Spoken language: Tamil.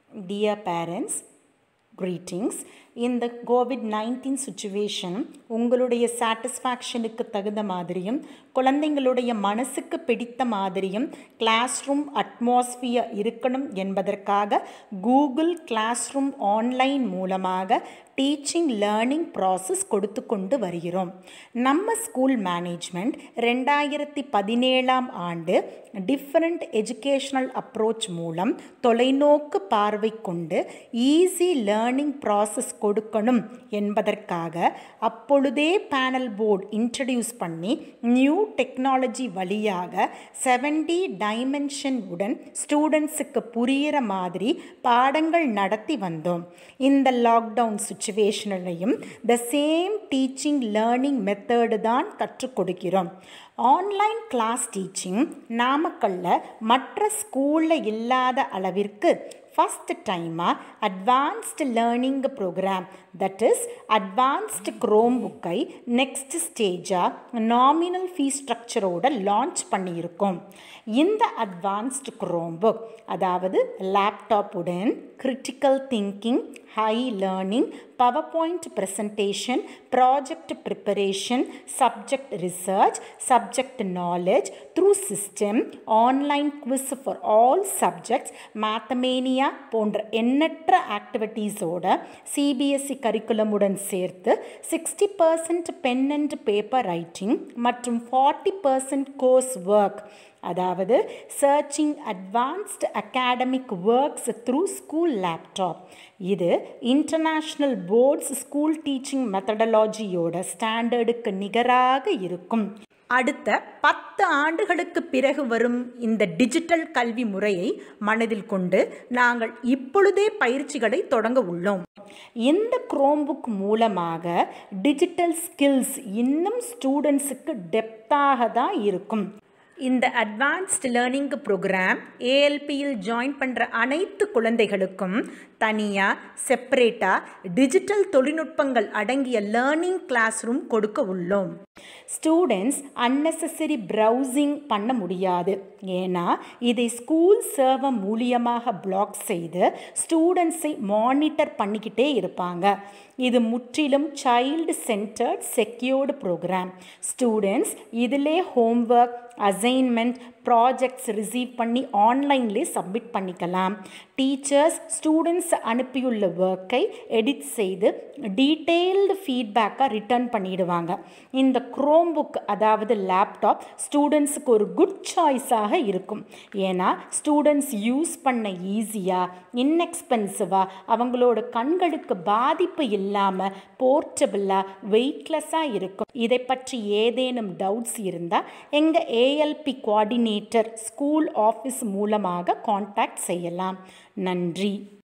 Dear parents, greetings. இந்த கோவிட் நைன்டீன் சுச்சுவேஷன் உங்களுடைய சாட்டிஸ்ஃபேக்ஷனுக்கு தகுந்த மாதிரியும் குழந்தைங்களுடைய மனசுக்கு பிடித்த மாதிரியும் கிளாஸ் ரூம் அட்மாஸ்பியர் இருக்கணும் என்பதற்காக கூகுள் கிளாஸ் ரூம் ஆன்லைன் மூலமாக டீச்சிங் லேர்னிங் ப்ராசஸ் கொடுத்து கொண்டு வருகிறோம் நம்ம ஸ்கூல் மேனேஜ்மெண்ட் ரெண்டாயிரத்தி பதினேழாம் ஆண்டு டிஃப்ரெண்ட் எஜுகேஷ்னல் அப்ரோச் மூலம் தொலைநோக்கு பார்வை கொண்டு ஈஸி லேர்னிங் ப்ராசஸ் கொடுக்கணும் என்பதற்காக அப்பொழுதே பேனல் போர்டு இன்ட்ரடியூஸ் பண்ணி நியூ டெக்னாலஜி வழியாக செவன்டி டைமென்ஷன் உடன் ஸ்டூடெண்ட்ஸுக்கு புரிகிற மாதிரி பாடங்கள் நடத்தி வந்தோம் இந்த லாக்டவுன் சுச்சுவேஷனிலையும் the same teaching learning method தான் கற்றுக் கொடுக்கிறோம் ஆன்லைன் கிளாஸ் டீச்சிங் நாமக்கல்ல மற்ற ஸ்கூலில் இல்லாத அளவிற்கு ஃபஸ்ட் டைமாக advanced learning program that is advanced Chrome புக்கை நெக்ஸ்ட் ஸ்டேஜாக நாமினல் ஃபீஸ் ஸ்ட்ரக்சரோட லான்ச் பண்ணியிருக்கோம் இந்த அட்வான்ஸ்டு க்ரோம் புக் அதாவது லேப்டாப்புடன் critical thinking high learning power point presentation project preparation subject research subject knowledge through system online quiz for all subjects Mathemania போன்ற எண்ணற்ற ஆக்டிவிட்டீஸோட சிபிஎஸ்சி கரிக்குலமுடன் சேர்த்து sixty percent pen and paper writing மற்றும் ஃபார்ட்டி பர்சன்ட் கோர்ஸ் ஒர்க் அதாவது searching advanced academic works through school laptop இது இன்டர்நேஷ்னல் போர்ட்ஸ் ஸ்கூல் டீச்சிங் மெத்தடலாஜியோட ஸ்டாண்டர்டுக்கு நிகராக இருக்கும் அடுத்த பத்து ஆண்டுகளுக்கு பிறகு வரும் இந்த டிஜிட்டல் கல்வி முறையை மனதில் கொண்டு நாங்கள் இப்பொழுதே பயிற்சிகளை தொடங்க உள்ளோம் இந்த குரோம்புக் மூலமாக டிஜிட்டல் ஸ்கில்ஸ் இன்னும் ஸ்டூடெண்ட்ஸுக்கு டெப்த்தாக தான் இருக்கும் இந்த அட்வான்ஸ்டு லேர்னிங் ப்ரோக்ராம் ஏஎல்பியில் ஜாயின் பண்ணுற அனைத்து குழந்தைகளுக்கும் தனியாக செப்பரேட்டாக டிஜிட்டல் தொழில்நுட்பங்கள் அடங்கிய லேர்னிங் கிளாஸ் ரூம் கொடுக்க உள்ளோம் ஸ்டூடெண்ட்ஸ் அன்னெசரி ப்ரௌசிங் பண்ண முடியாது ஏன்னா இதை ஸ்கூல் சர்வர் மூலியமாக பிளாக் செய்து ஸ்டூடெண்ட்ஸை மானிட்டர் பண்ணிக்கிட்டே இருப்பாங்க இது முற்றிலும் child centred secured program students இதிலே ஹோம்ஒர்க் அசைன்மெண்ட் ப்ராஜெக்ட்ஸ் ரிசீவ் பண்ணி ஆன்லைன்லேயே சப்மிட் பண்ணிக்கலாம் டீச்சர்ஸ் ஸ்டூடெண்ட்ஸ் அனுப்பியுள்ள ஒர்க்கை எடிட் செய்து டீட்டெயில்டு ஃபீட்பேக்காக ரிட்டர்ன் பண்ணிடுவாங்க இந்த க்ரோம் புக் அதாவது லேப்டாப் ஸ்டூடெண்ட்ஸுக்கு ஒரு குட் சாய்ஸாக இருக்கும் ஏன்னா ஸ்டூடெண்ட்ஸ் யூஸ் பண்ண ஈஸியாக இன்எக்ஸ்பென்சிவாக அவங்களோட கண்களுக்கு பாதிப்பு இல்லாமல் போர்ட்டபிளாக வெயிட்லெஸ்ஸாக இருக்கும் இதை பற்றி ஏதேனும் டவுட்ஸ் இருந்தால் எங்கள் ஏஎல்பி கோஆர்டினேட்டர் ஸ்கூல் ஆஃபீஸ் மூலமாக காண்டாக்ட் செய்யலாம் நன்றி